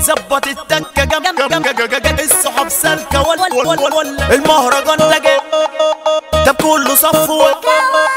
ظبط التكة جم جم جم جم جم الصحاب سالكة ول ول ول ول المهرجان ده جاي ده بكله صف واحد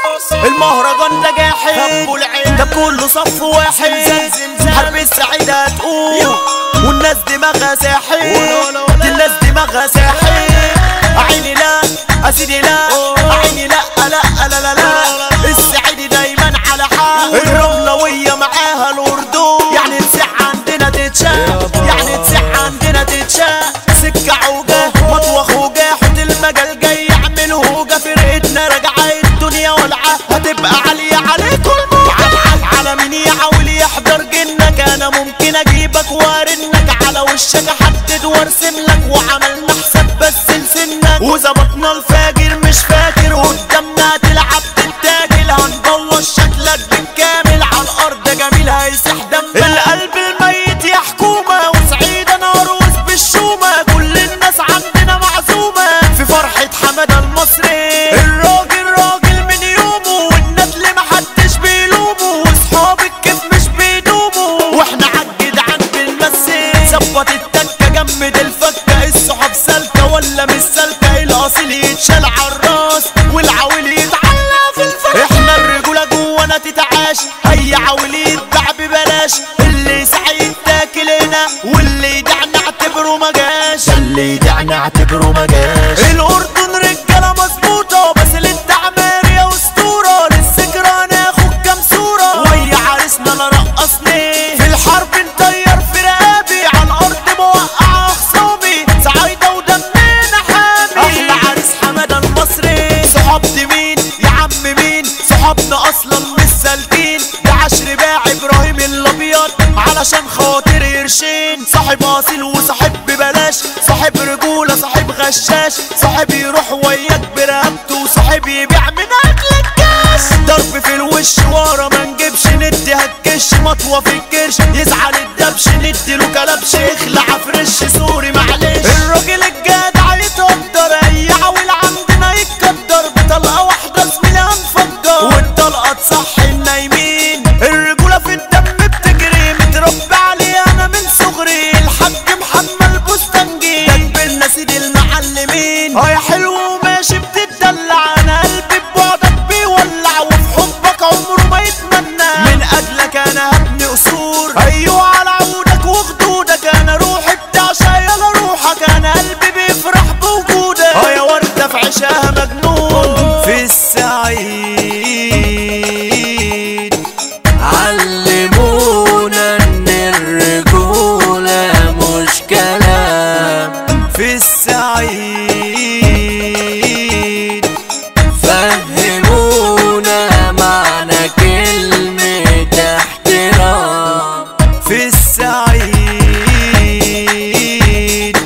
المهرجان ده جاحد ده بكله صف واحد حرب السعيد هتقوم والناس دماغها ساحل دي الناس دماغها ساحل عيني لا اسيدي لا عيني لا لا لا لا لا السعيد دايما على حال الرملوية معاها الاردن يعني تسع عندنا تتشاف يعني تسع عندنا تتشاف سكة عوجة مطوخ وجاه حوت المجال جاي يعمل هوجة فرقتنا راجعة الدنيا والعة هتبقى عالية عليكم الموجة على مين يحاول يحضر جنك انا ممكن اجيبك وارنك على وشك احدد وارسم لك وعملنا حساب بس لسنك وظبطنا الفاجر مش فاكر قدامنا هتلعب تتاكل هنبوظ شكلك بالكامل على الارض جميل هيسح دمك القلب الميت يا حكومة وسعيد انا ارقص بالشومة كل الناس عندنا معزومة في فرحة حمادة المصري الراجل راجل من يومه والندل محدش بيلومه واصحاب الكيف مش بيدوموا واحنا عالجدعان بنمثل ظبط التكة جمد الفكة الصحاب سالكة ولا مش سالكة الاصيل يتشال عالراس والعويل يتعلق في الفرق احنا الرجولة جوانا تتعاش اي عويل يتباع ببلاش اللي سعي يتاكل هنا واللي يدع نعتبره ما جاش اللي يدع نعتبره ما جاش الاردن رجالة مظبوطة بس للتعمير يا اسطورة للسكرة ناخد كام صورة ويا عريسنا انا رقصني في الحرب نطير في رقابي على الارض موقع خصامي سعايدة ودمنا حامي احلى عريس حمادة المصري صحاب دي مين يا عم مين صحابنا اصلا مش سالكين ده عشر باع ابراهيم الابيض علشان خاطر قرشين صاحب اصيل وصاحب ببلاش صاحب رجولة صاحب غشاش صاحب يروح وياك برقبته وصاحب يبيع من اكل الكاش ضرب في الوش ورا ما نجيبش ندي هتكش مطوة في الكرش يزعل الدبش ندي له كلبش يخلع فرش سوري معلش الراجل الجدع يتقدر اي عويل عندنا يتقدر بطلقة واحدة زميلي هنفجر والطلقة تصحي النايمين الرجولة في الدم بتجري متربي عليه انا من صغري الحاج محمد البستنجي جنبنا سيد المعلمين اه يا حلو وماشي بتدلع انا قلبي ببعدك بيولع وفي حبك عمره ما يتمنى من اجلك انا هبني قصور ايوه على عودك وخدودك انا روحي بتعشى يلا روحك انا قلبي بيفرح بوجودك اه يا وردة في عشاها مجنون في السعيد علمونا ان الرجولة مش كلام في السعيد فهمونا معنى كلمة احترام في السعيد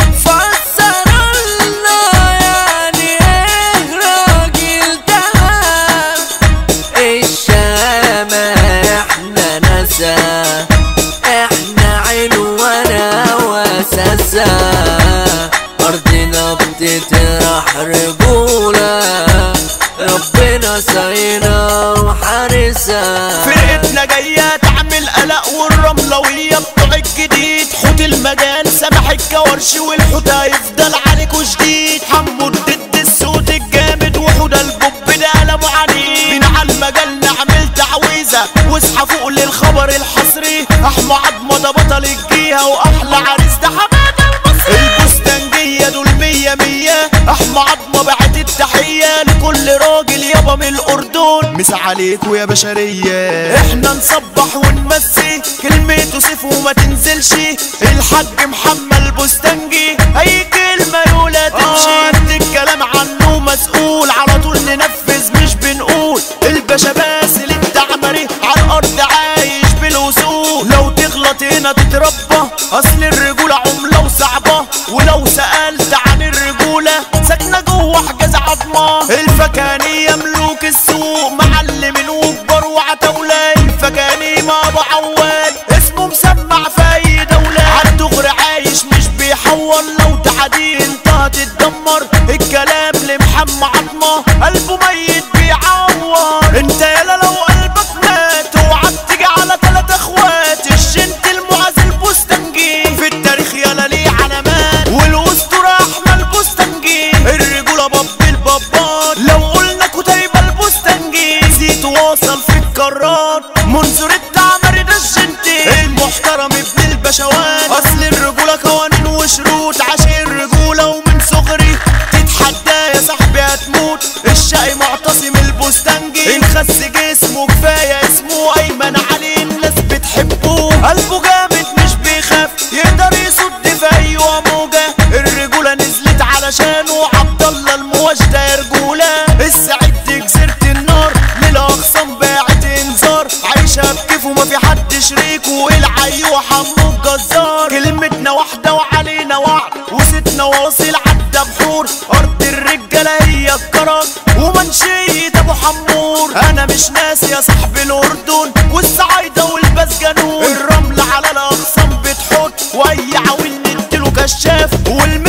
فسرلنا يعني ايه راجل تمام الشامة احنا ناسا احنا عنوانا واساسا ارضنا بتطرح رجولة ربنا صاينا وحارسها فرقتنا جاية تعمل قلق والرملوية بتوع الجديد حوت المجال سامح الكورش والحوت هيفضل عليكوا شديد حمو ضد الصوت الجامد وحوت البوب ده قلمه عنيد من على المجال نعمل تعويذة واصحى فوق للخبر الحصري احمى عظمة ده بطل الجيهة واحلى عريس ده حمادة المصري البستنجية دول مية مية احمى عظمة بعت التحية لكل راجل يابا من الاردن مسا عليكوا يا بشرية احنا نصبح ونمسي كلمته سيف وما تنزلش الحاج محمد البستنجي اي كلمة يقولها تمشي قد الكلام عنه مسؤول على طول ننفذ مش بنقول الباشا باسل التعمري على الارض عايش بالوصول لو تغلط هنا تتربى اصل الرجولة عملة وصعبة ولو سألت عن الرجولة ساكنة جوه حجاز عظمة الفكانية ملوك السوق معلمين وكبار وعتاولة الفكاني ما ابو عوال اسمه مسمع في اي دولة عالدغري عايش مش بيحور لو تعدي انت هتتدمر الكلام لمحمد عظمة قلبه ميت بيعور انت يالا لو قلبك مات اوعى تيجي على تلات اخوات الجنت المعز البستنجي البشوات اصل الرجولة قوانين وشروط عشان الرجولة ومن صغري تتحدى يا صاحبي هتموت الشقي معتصم البستنجي ان خس جسمه كفاية اسمه ايمن عليه الناس بتحبه قلبه جامد مش بيخاف يقدر يصد في اي موجة الرجولة نزلت علشانه عبد الله الموجدة يا رجولة السعيد جزيرة النار للاخصام باعت انذار عايشة بكيف وما في حد شريكه العي وحمو الجزار كلمتنا واحدة وعلينا وعد وستنا واصل عدى بحور ارض الرجالة هي الكرم ومنشية ابو حمور انا مش ناسي يا صاحب الاردن والصعايدة والبسجنون الرمل على الاخصام بتحط واي عويل نديله كشاف والم